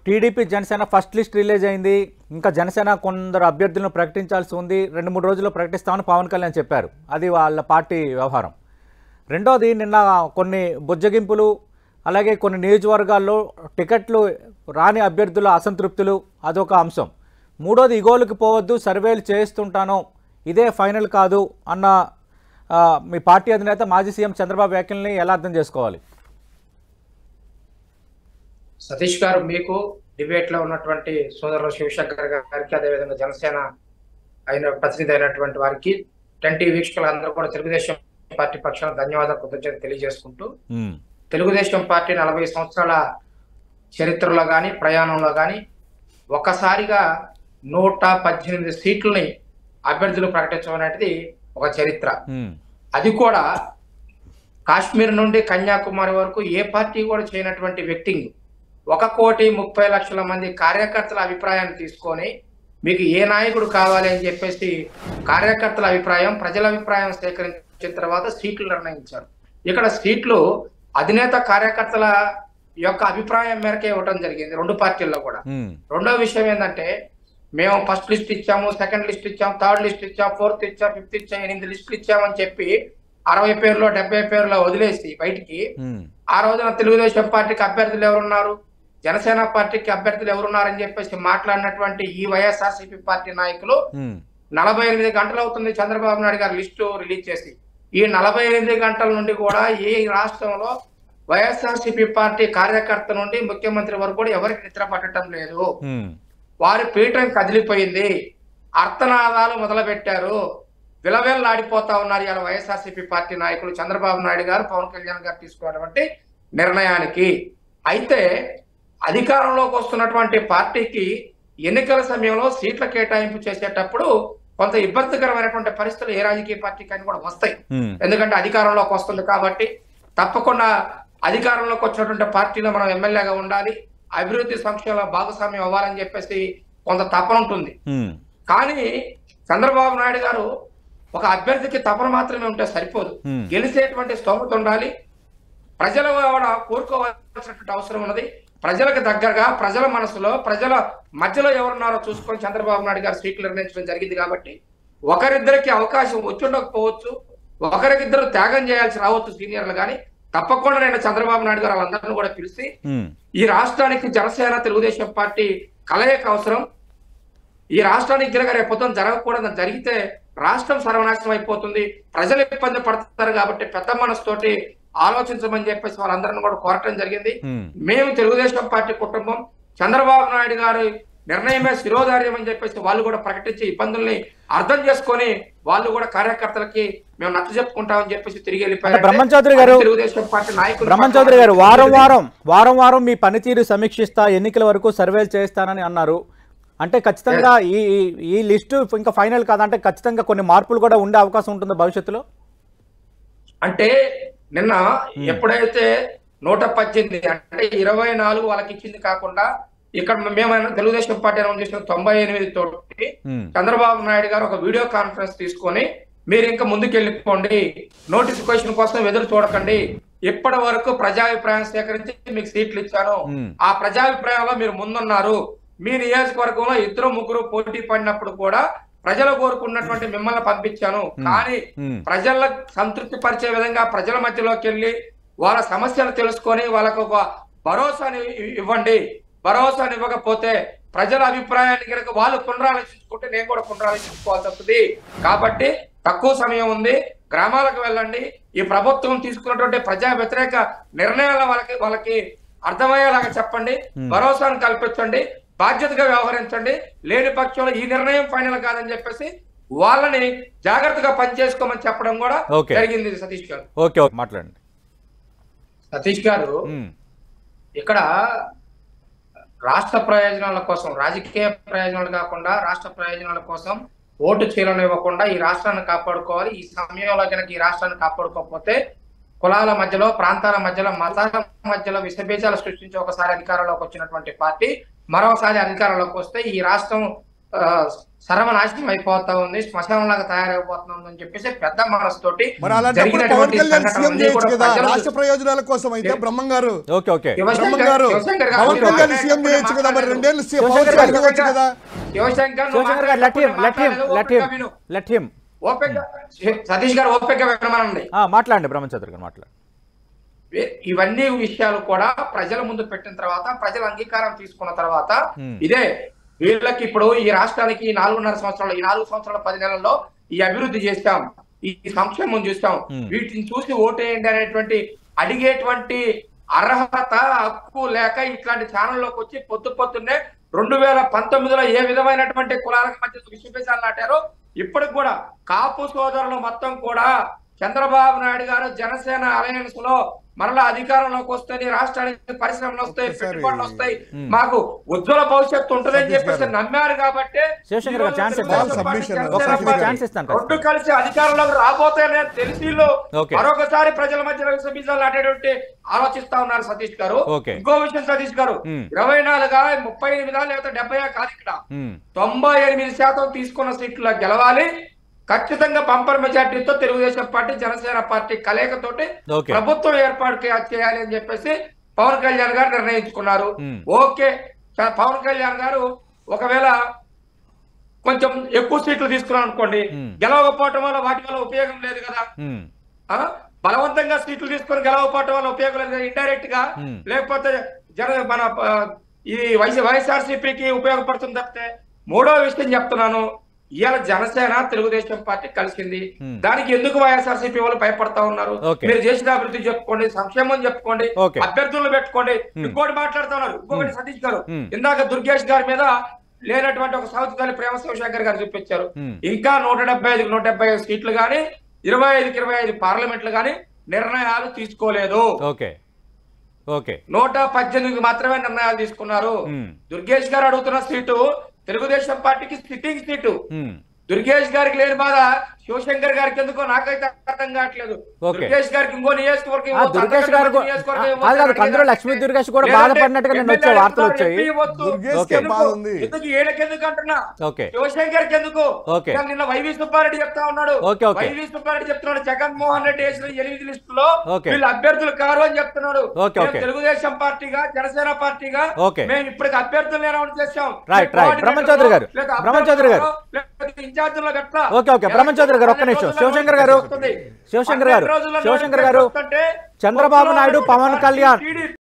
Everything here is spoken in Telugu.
TDP Janasena first list release అయింది ఇంకా జనసేన కొందరు అభ్యర్థులను ప్రకటించాల్సి ఉంది రెండు మూడు రోజుల్లో ప్రకటిస్తామని పవన్ కళ్యాణ్ చెప్పారు అది వాళ్ళ పార్టీ వ్యవహారం రెండోది నిన్న కొన్ని బుజ్జగింపులు అలాగే కొన్ని నియోజకవర్గాల్లో టికెట్లు రాని అభ్యర్థుల అసంతృప్తులు అదొక అంశం మూడోది ఇగోలకు పోవద్దు సర్వేలు చేస్తుంటాను ఇదే ఫైనల్ కాదు అన్న ఆ, మీ పార్టీ అధినేత మాజీ సీఎం చంద్రబాబు వ్యాఖ్యల్ని ఎలా అర్థం చేసుకోవాలి సతీష్ గారు మీకు డిబేట్ లో ఉన్నటువంటి సోదరులు శివశంకర్ గారికి అదేవిధంగా జనసేన అయిన ప్రతినిధి అయినటువంటి వారికి టెన్ టీవీ వీక్షకులు అందరూ కూడా తెలుగుదేశం పార్టీ పక్షాన ధన్యవాదాలు కృతజ్ఞత తెలియజేసుకుంటూ ఉమ్, తెలుగుదేశం పార్టీ నలభై సంవత్సరాల చరిత్రలో కానీ ప్రయాణంలో కానీ ఒక్కసారిగా నూట పద్దెనిమిది సీట్లని అభ్యర్థులు ప్రకటించడం అనేది ఒక చరిత్ర ఉమ్, అది కూడా కాశ్మీర్ నుండి కన్యాకుమారి వరకు ఏ పార్టీ కూడా చేయనటువంటి వ్యక్తింగ్ ఒక కోటి ముప్పై లక్షల మంది కార్యకర్తల అభిప్రాయాన్ని తీసుకొని మీకు ఏ నాయకుడు కావాలి అని చెప్పేసి కార్యకర్తల అభిప్రాయం ప్రజల అభిప్రాయం సేకరించిన తర్వాత సీట్లు నిర్ణయించారు ఇక్కడ సీట్లు అధినేత కార్యకర్తల యొక్క అభిప్రాయం మేరకే ఇవ్వడం జరిగింది రెండు పార్టీల్లో కూడా ఉమ్, రెండో విషయం ఏంటంటే మేము ఫస్ట్ లిస్ట్ ఇచ్చాము సెకండ్ లిస్ట్ ఇచ్చాము థర్డ్ లిస్ట్ ఇచ్చాము ఫోర్త్ ఇచ్చాము ఫిఫ్త్ ఇచ్చాము ఎనిమిది లిస్టులు ఇచ్చామని చెప్పి అరవై పేర్లో డెబ్బై పేర్లో వదిలేసి బయటికి ఉమ్, ఆ రోజున తెలుగుదేశం పార్టీకి అభ్యర్థులు ఎవరున్నారు జనసేన పార్టీకి అభ్యర్థులు ఎవరున్నారని చెప్పేసి మాట్లాడినటువంటి ఈ వైఎస్ఆర్సీపీ పార్టీ నాయకులు ఉమ్, నలభై ఎనిమిది గంటలు అవుతుంది చంద్రబాబు నాయుడు గారు లిస్టు రిలీజ్ చేసి ఈ నలభై ఎనిమిది గంటల నుండి కూడా ఈ రాష్ట్రంలో వైఎస్ఆర్సీపీ పార్టీ కార్యకర్త నుండి ముఖ్యమంత్రి వరకు కూడా ఎవరికి నిద్ర పట్టడం లేదు ఉమ్, వారి పీఠం కదిలిపోయింది అర్థనాదాలు మొదలు పెట్టారు విలవేళ్ళాడిపోతా ఉన్నారు ఇలా వైఎస్ఆర్సీపీ పార్టీ నాయకులు చంద్రబాబు నాయుడు గారు పవన్ కళ్యాణ్ గారు తీసుకున్నటువంటి నిర్ణయానికి అయితే అధికారంలోకి వస్తున్నటువంటి పార్టీకి ఎన్నికల సమయంలో సీట్ల కేటాయింపు చేసేటప్పుడు కొంత ఇబ్బందికరమైనటువంటి పరిస్థితులు ఏ రాజకీయ పార్టీకి అని కూడా వస్తాయి ఉమ్, ఎందుకంటే అధికారంలోకి వస్తుంది కాబట్టి తప్పకుండా అధికారంలోకి వచ్చినటువంటి పార్టీలో మనం ఎమ్మెల్యేగా ఉండాలి అభివృద్ధి సంక్షేమ భాగస్వామ్యం అవ్వాలని చెప్పేసి కొంత తపన ఉంటుంది ఉమ్, కానీ చంద్రబాబు నాయుడు గారు ఒక అభ్యర్థికి తపన మాత్రమే ఉంటే సరిపోదు Hmm. గెలిచేటువంటి స్తోమత ఉండాలి ప్రజలు కూడా కోరుకోవాల్సినటువంటి అవసరం ఉన్నది ప్రజలకు దగ్గరగా ప్రజల మనసులో ప్రజల మధ్యలో ఎవరున్నారో చూసుకొని చంద్రబాబు నాయుడు గారు సీట్లు నిర్ణయించడం జరిగింది కాబట్టి ఒకరిద్దరికి అవకాశం వచ్చి ఉండకపోవచ్చు ఒకరికిద్దరు త్యాగం చేయాల్సి రావచ్చు సీనియర్లు కానీ తప్పకుండా నేను చంద్రబాబు నాయుడు గారు వాళ్ళందరినీ కూడా పిలిచి ఉమ్, ఈ రాష్ట్రానికి జనసేన తెలుగుదేశం పార్టీ కలయిక అవసరం ఈ రాష్ట్రానికి గిరగ రేపొద్దున జరగకూడదు జరిగితే రాష్ట్రం సర్వనాశనం అయిపోతుంది ప్రజలు ఇబ్బంది పడతారు కాబట్టి పెద్ద మనసుతోటి ఆలోచించమని చెప్పేసి వాళ్ళందరిని కూడా కోరటం జరిగింది ఉమ్, మేము తెలుగుదేశం పార్టీ కుటుంబం చంద్రబాబు నాయుడు గారి నిర్ణయమే శిరోధార్యం అని చెప్పేసి వాళ్ళు కూడా ప్రకటించి ఇబ్బందుల్ని అర్థం చేసుకొని వాళ్ళు కూడా కార్యకర్తలకి మేము నచ్చ చెప్పుకుంటామని చెప్పేసి తిరిగి వెళ్ళిపోయారు బ్రహ్మం చౌదరి గారు- తెలుగుదేశం పార్టీ నాయకులు బ్రహ్మం చౌదరి గారు వారం వారం వారం వారం మీ పనితీరు సమీక్షిస్తా ఎన్నికల వరకు సర్వేలు చేస్తానని అన్నారు అంటే ఖచ్చితంగా ఈ ఈ- ఈ లిస్టు ఇంకా ఫైనల్ కాదంటే ఖచ్చితంగా కొన్ని మార్పులు కూడా ఉండే అవకాశం ఉంటుంది భవిష్యత్తులో అంటే నిన్న ఎప్పుడైతే నూట పద్దెనిమిది అంటే ఇరవై నాలుగు వాళ్ళకి ఇచ్చింది కాకుండా ఇక్కడ మేమైనా తెలుగుదేశం పార్టీ అనౌన్స్ చేసిన తొంభై ఎనిమిది తోటి ఉమ్, చంద్రబాబు నాయుడు గారు ఒక వీడియో కాన్ఫరెన్స్ తీసుకొని మీరు ఇంకా ముందుకు వెళ్ళిపోండి నోటిఫికేషన్ కోసం ఎదురు చూడకండి ఇప్పటి వరకు ప్రజాభిప్రాయం సేకరించి మీకు సీట్లు ఇచ్చాను ఉమ్, ఆ ప్రజాభిప్రాయంలో మీరు ముందున్నారు మీ నియోజకవర్గంలో ఇద్దరు ముగ్గురు పోటీ పడినప్పుడు కూడా ప్రజలు కోరుకున్నటువంటి మిమ్మల్ని పంపించాను కానీ ఉమ్, ప్రజలకు సంతృప్తి పరిచే విధంగా ప్రజల మధ్యలోకి వెళ్ళి వాళ్ళ సమస్యలు తెలుసుకొని వాళ్ళకు ఒక భరోసాని ఇ- ఇవ్వండి భరోసాని ఇవ్వకపోతే ప్రజల అభిప్రాయాన్ని కనుక వాళ్ళు పునరాలోచించుకుంటే నేను కూడా పునరాలోచించుకోవాల్సి వస్తుంది కాబట్టి తక్కువ సమయం ఉంది గ్రామాలకు వెళ్ళండి ఈ ప్రభుత్వం తీసుకున్నటువంటి ప్రజా వ్యతిరేక నిర్ణయాల వాళ్ళకి వాళ్ళకి అర్థమయ్యేలాగా చెప్పండి Hmm. భరోసాను కల్పించండి బాధ్యతగా వ్యవహరించండి లేని పక్షంలో ఈ నిర్ణయం ఫైనల్ కాదని చెప్పేసి వాళ్ళని జాగ్రత్తగా పనిచేసుకోమని చెప్పడం కూడా Okay. జరిగింది సతీష్ గారు ఓకే ఓకే మాట్లాడండి సతీష్ గారు ఉమ్, ఇక్కడ రాష్ట్ర ప్రయోజనాల కోసం రాజకీయ ప్రయోజనాలు కాకుండా రాష్ట్ర ప్రయోజనాల కోసం ఓటు చీలను ఇవ్వకుండా ఈ రాష్ట్రాన్ని కాపాడుకోవాలి ఈ సమయంలో కనుక ఈ రాష్ట్రాన్ని కాపాడుకోకపోతే కులాల మధ్యలో ప్రాంతాల మధ్యలో మతాల మధ్యలో విషబీజాలు సృష్టించి ఒకసారి అధికారంలోకి వచ్చినటువంటి పార్టీ మరోసారి అధికారంలోకి వస్తే ఈ రాష్ట్రం ఆ, సర్వనాశనం అయిపోతా ఉంది శ్మశానంలాగా తయారైపోతుంది అని చెప్పేసి పెద్ద మనసుతోటి మరి అలాంటప్పుడు పవన్ జరిగినటువంటి కళ్యాణ్ సీఎం సంఘటనలన్నీ చేయొచ్చు కూడా కదా ప్రజలు రాష్ట్ర ప్రయోజనాల కోసం అయితే బ్రహ్మం గారు ఓకే ఓకే శివశంకర్ బ్రహ్మం గారు శివశంకర్ పవన్ గారు కళ్యాణ్ సీఎం చేయొచ్చు కదా మరి రెండేళ్ళు సీఎం పవన్ శివశంకర్ కళ్యాణ్ చేయొచ్చు కదా శివశంకర్ నువ్వు Shivashankar garu let him let him మాట్లాడలేదు, లెట్ ఓపికగా హిమ్ విను. లెట్ హిమ్ ఓపిక సతీష్ గారు ఓపిక వినమనండి మాట్లాడండి బ్రహ్మచంద్ర గారు మాట్లాడు ఇ- ఇవన్నీ విషయాలు కూడా ప్రజల ముందు పెట్టిన తర్వాత ప్రజల అంగీకారం తీసుకున్న తర్వాత Hmm. ఇదే వీళ్ళకి ఇప్పుడు ఈ రాష్ట్రానికి ఈ నాలుగున్నర సంవత్సరాలు ఈ నాలుగు సంవత్సరాల పది నెలల్లో ఈ అభివృద్ధి చేస్తాం ఈ సంక్షేమం చూస్తాం Hmm. వీటిని చూసి ఓటేయండి అనేటువంటి అడిగేటువంటి అర్హత హక్కు లేక ఇట్లాంటి ఛానల్లోకి వచ్చి పొద్దు పొద్దున్నే రెండు వేల పంతొమ్మిదిలో ఏ విధమైనటువంటి కులాలకు మధ్య విశ్వపేశాలు నాటారో ఇప్పటికి కూడా కాపు సోదరులు మొత్తం కూడా చంద్రబాబు నాయుడు గారు జనసేన అలయన్స్ లో మరలా అధికారంలోకి వస్తే రాష్ట్రానికి పరిశ్రమలు వస్తాయి ఒకసారి- పెట్టుబడులు వస్తాయి Hmm. మాకు ఉజ్వల భవిష్యత్తు ఉంటుందని సతీష్ చెప్పేసి గారు. నమ్మారు కాబట్టి శివశంకర్ గారు ఛాన్స్ ఇవ్వండి. తెలుగుదేశం పార్టీ, సబ్మిషన్ జనసేన ఒకసారి పార్టీ ఛాన్స్ ఇస్తాను రెండు ఖచ్చితంగా. కలిసి అధికారంలోకి రాబోతాయని తెలిసి వీళ్ళు ఓకే. మరొకసారి ప్రజల మధ్యలో విషబీజాలు నాటేటువంటి ఆలోచిస్తా ఉన్నారు సతీష్ గారు ఓకే. ఇంకో విషయం సతీష్ గారు Hmm. ఇరవై నాలుగా ముప్పై ఎనిమిదా లేకపోతే డెబ్బై కాదు ఇక్కడ ఉమ్, తొంభై ఎనిమిది శాతం తీసుకున్న సీట్లు గెలవాలి ఖచ్చితంగా బంపర్ మెజార్టీతో తెలుగుదేశం పార్టీ జనసేన పార్టీ కలయికతోటి ఓకే. ప్రభుత్వం ఏర్పాటు చే- చేయాలి అని చెప్పేసి పవన్ కళ్యాణ్ గారు నిర్ణయించుకున్నారు Hmm. ఓకే చ- పవన్ కళ్యాణ్ గారు ఒకవేళ కొంచెం ఎక్కువ సీట్లు తీసుకున్నాం అనుకోండి Hmm. గెలవకపోవటం వల్ల వాటి వల్ల ఉపయోగం లేదు కదా ఉమ్, ఆ బలవంతంగా సీట్లు తీసుకొని గెలవకపోవటం వల్ల ఉపయోగం లేదు ఇండైరెక్ట్ గా Hmm. లేకపోతే జన మన ఆ, ఈ వైసీ వైఎస్ఆర్సీపీకి ఉపయోగపడుతుంది తప్పితే మూడో విషయం చెప్తున్నాను ఇవాళ జనసేన తెలుగుదేశం పార్టీ కలిసింది Hmm. దానికి ఎందుకు వైఎస్ఆర్సీపీ వాళ్ళు భయపడతా ఉన్నారు Okay. మీరు చేసిన అభివృద్ధి చెప్పుకోండి సంక్షేమం చెప్పుకోండి Okay. అభ్యర్థులను పెట్టుకోండి Hmm. ఇంకోటి మాట్లాడుతా ఉన్నారు ఇంకొకటి సతీష్ గారు Hmm. ఇందాక దుర్గేష్ గారి మీద లేనటువంటి ఒక సౌత్ తల్లి ప్రేమ శివశంకర్ గారు చూపించారు Hmm. ఇంకా నూట డెబ్బై ఐదు నూట డెబ్బై ఐదు సీట్లు గాని ఇరవై ఐదుకి ఇరవై ఐదు పార్లమెంట్లు గాని నిర్ణయాలు తీసుకోలేదు ఓకే ఓకే నూట పద్దెనిమిది మాత్రమే నిర్ణయాలు తీసుకున్నారు ఉమ్, దుర్గేష్ గారు అడుగుతున్న సీటు తెలుగుదేశం పార్టీకి సిట్టింగ్ సీటు ఉమ్, దుర్గేష్ గారికి లేని బాధ శివశంకర్ గారికి ఎందుకో నాకైతే అర్థం కావట్లేదు ఓకే. దుర్గేష్ గారికి ఇంకో నియోజకవర్గం ఆ ఇవ్వచ్చు, దుర్గేష్ అంతకంటే గారు మంచి కూడా- నియోజకవర్గం కాదు ఇవ్వచ్చు కాదు అని కందులో అడిగారు. లక్ష్మీ దుర్గేష్ కూడా లేదంటే బాధపడినట్టుగా నిన్న వచ్చే ఎమ్మెల్యే వార్తలు అడుగుతారు, వచ్చాయి ఎంపీ ఇవ్వచ్చు. దుర్గేష్కే ఎందుకు? బాధ ఉంది. ఎందుకు ఏడకెందుకు అంటున్నా ఓకే శివశంకర్ ఎందుకు ఓకే. ఇవాళ నిన్న వైవి సుబ్బారెడ్డి చెప్తా ఉన్నాడు ఓకే, ఓకే. వైవి సుబ్బారెడ్డి చెప్తున్నాడు జగన్మోహన్ రెడ్డి వేసిన ఎనిమిది లిస్టులో ఓకే. వీళ్ళు అభ్యర్థులు కారు అని చెప్తున్నాడు ఓకే, మేము ఓకే. తెలుగుదేశం పార్టీగా జనసేన పార్టీగా ఓకే. మేము ఇప్పటికి అభ్యర్థులు అనౌన్స్ చేశాం రైట్, రైట్. బ్రహ్మచౌదరి గారు. బ్రహ్మచౌదరి గారు. ఇన్ఛార్జీలో ఎట్లా ఓకే, ఓకే. బ్రహ్మచౌదరి గారు, ఒక్క నిమిషం. శివశంకర్ గారు. శివశంకర్ గారు. శివశంకర్ గారు. చంద్రబాబు నాయుడు, పవన్ కళ్యాణ్